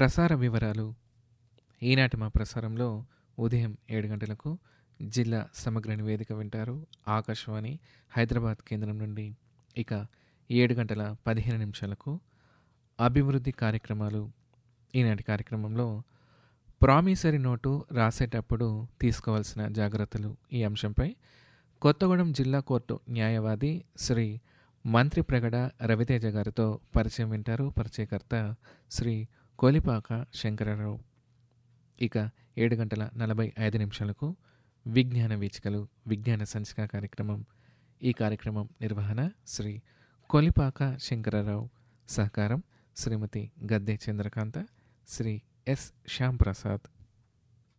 ప్రసార వివరాలు ఈనాటి మా ప్రసారంలో ఉదయం ఏడు గంటలకు జిల్లా సమగ్ర నివేదిక వింటారు ఆకాశవాణి హైదరాబాద్ కేంద్రం నుండి ఇక ఏడు గంటల పదిహేను నిమిషాలకు అభివృద్ధి కార్యక్రమాలు ఈనాటి కార్యక్రమంలో ప్రామిసరీ నోటు రాసేటప్పుడు తీసుకోవాల్సిన జాగ్రత్తలు ఈ అంశంపై కొత్తగూడెం జిల్లా కోర్టు న్యాయవాది శ్రీ మంత్రి ప్రగడ రవితేజ గారితో పరిచయం వింటారు పరిచయకర్త శ్రీ కోలిపాక శంకరరావు ఇక ఏడు గంటల నలభై ఐదు నిమిషాలకు విజ్ఞాన వీచికలు విజ్ఞాన సంచిక కార్యక్రమం ఈ కార్యక్రమం నిర్వహణ శ్రీ కొలిపాక శంకరరావు సహకారం శ్రీమతి గద్దె చంద్రకాంత శ్రీ ఎస్ శ్యామ్ ప్రసాద్